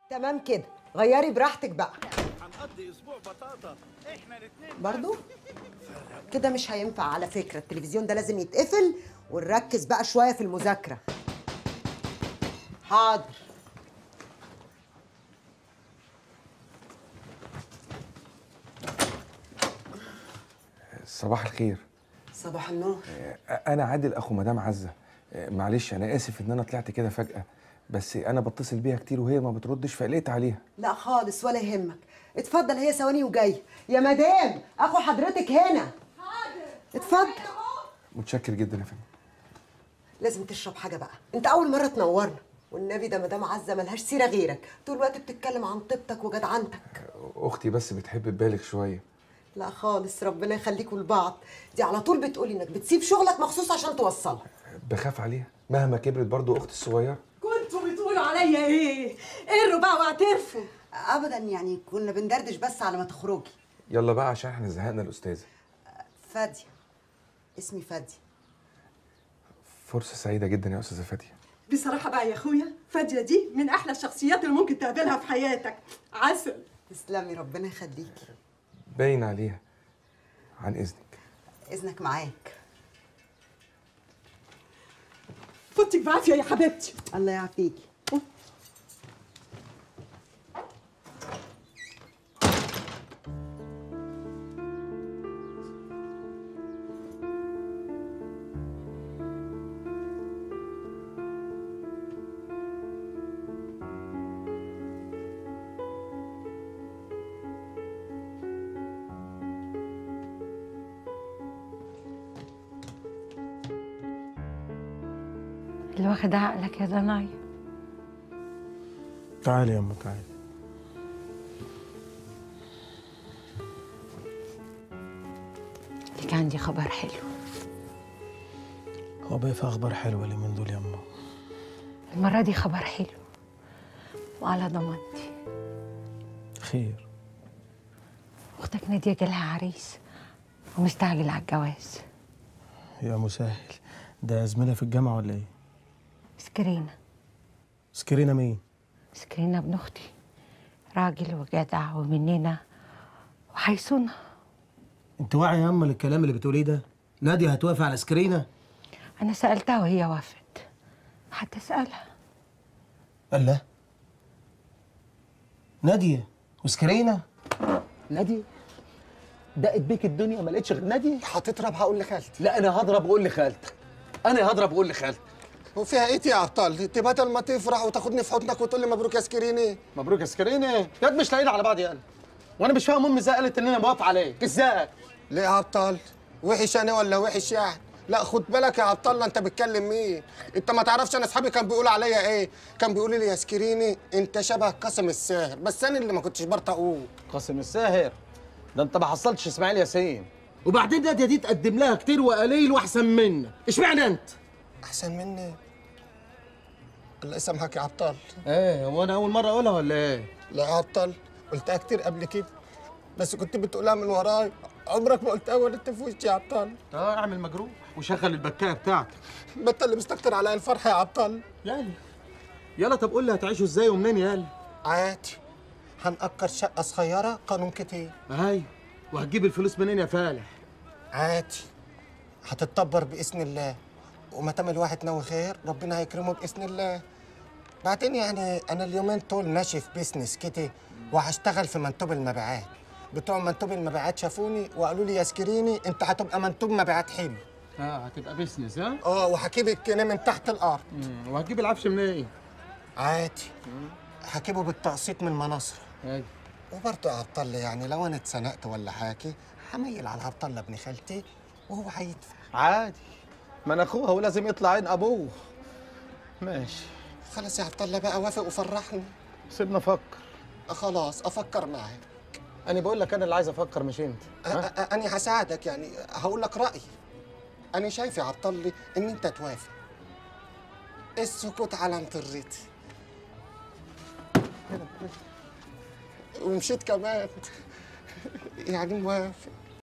تمام كده غيري براحتك بقى هنقضي اسبوع بطاطا احنا الاثنين برضو كده مش هينفع على فكرة التلفزيون ده لازم يتقفل ونركز بقى شوية في المذاكرة حاضر صباح الخير صباح النور انا عادل اخو مدام عزه معلش انا اسف ان انا طلعت كده فجاه بس انا بتصل بيها كتير وهي ما بتردش فقلقت عليها لا خالص ولا يهمك اتفضل هي ثواني وجاي يا مدام اخو حضرتك هنا حاضر اتفضل متشكر جدا يا فندم لازم تشرب حاجة بقى انت أول مرة تنورنا والنبي ده مدام عزة ملهاش سيرة غيرك طول الوقت بتتكلم عن طيبتك وجدعنتك اختي بس بتحب تبالغ شويه لا خالص ربنا يخليكوا لبعض دي على طول بتقولي انك بتسيب شغلك مخصوص عشان توصلها بخاف عليها مهما كبرت برضو اختي الصغيره كنتوا بتقولوا عليا ايه؟ قروا بقى واعترفوا ابدا يعني كنا بندردش بس على ما تخرجي يلا بقى عشان احنا زهقنا الاستاذه فادية اسمي فادية فرصه سعيده جدا يا استاذه فاديه بصراحة بقى يا اخويا فادية دي من احلى الشخصيات اللي ممكن تقابلها في حياتك عسل تسلمي ربنا يخليكي باين عليها عن اذنك اذنك معاك فوتك بعافية يا حبيبتي الله يعافيكي اللي واخد عقلك يا ضنايا تعالي يا أم تعالي ليك عندي خبر حلو هو بقى في أخبار حلوة اليومين دول يا أما المرة دي خبر حلو وعلى ضمانتي خير أختك نادية جالها عريس ومستعجل على الجواز يا مسهل ده زميلها في الجامعة ولا إيه؟ سكرينة سكرينة مين؟ سكرينة ابن أختي راجل وجدع ومننا وحيصونها أنت واعي يا أما للكلام اللي بتقوليه ده؟ نادية هتوافق على سكرينة؟ أنا سألتها وهي وافت حتى أسألها قال لا نادية وسكرينة نادية دقت بيك الدنيا ما لقيتش غير نادية هتضرب هقول لخالتي لا أنا هضرب وأقول لخالتك أنا هضرب وأقول لخالتك وفيها ايه يا عطال انت بدل ما تفرح وتاخدني في حضنك وتقول لي مبروك يا سكريني مبروك يا سكرينة ياد مش لاقيين على بعض يعني وأنا مش فاهم أمي إزاي قالت إن أنا موافق عليك إزاي؟ ليه يا عطال وحش انا ولا وحش يعني لا خد بالك يا عطال انت بتكلم مين انت ما تعرفش انا اصحابي كان بيقولوا عليا ايه كان بيقولوا لي يا سكريني انت شبه قاسم الساهر بس انا اللي ما كنتش برضى اقول قاسم الساهر ده انت ما حصلتش اسماعيل ياسين وبعدين ناديه دي تقدم لها كتير وقليل واحسن منك اشمعنى انت احسن مني الله يسامحك يا عطال ايه هو انا اول مره اقولها ولا ايه لا يا عطال قلتها كتير قبل كده بس كنت بتقولها من وراي عمرك ما قلتها ولا انت في وشي يا عطال اه اعمل مجروح وشغل البكايه بتاعتك بطل اللي مستكتر عليا الفرح يا عطال يلا يلا طب قول لي هتعيشوا ازاي ومنين يلا عادي هنأجر شقة صغيرة قانون كتير ايوه وهتجيب الفلوس منين يا فالح عادي هتتطبر بإذن الله وما تم الواحد ناوي خير ربنا هيكرمه بإذن الله بعدين يعني أنا اليومين دول ماشي في بيزنس كده وهشتغل في منتوب المبيعات بتوع منتوب المبيعات شافوني وقالوا لي يا سكريني انت هتبقى منتوب مبيعات حلو اه هتبقى بيزنس ها اه وهجيب الكنيه من تحت الارض مم، وهتجيب العفش منين عادي هجيبه بالتقسيط من مناصر ايوه وبرضه يا عبد الله يعني لو انا اتزنقت ولا حاجه هميل على عبد الله ابن خالتي وهو هيدفع عادي ما انا اخوها ولازم يطلع عين ابوه ماشي خلاص يا عبد الله بقى وافق وفرحني سيبنا افكر آه خلاص افكر معاك انا بقول لك انا اللي عايز افكر مش انت أ- أ- انا هساعدك يعني هقول لك رايي انا شايف يا عبد الله ان انت توافق السكوت على مطرتي ومشيت كمان يعني موافق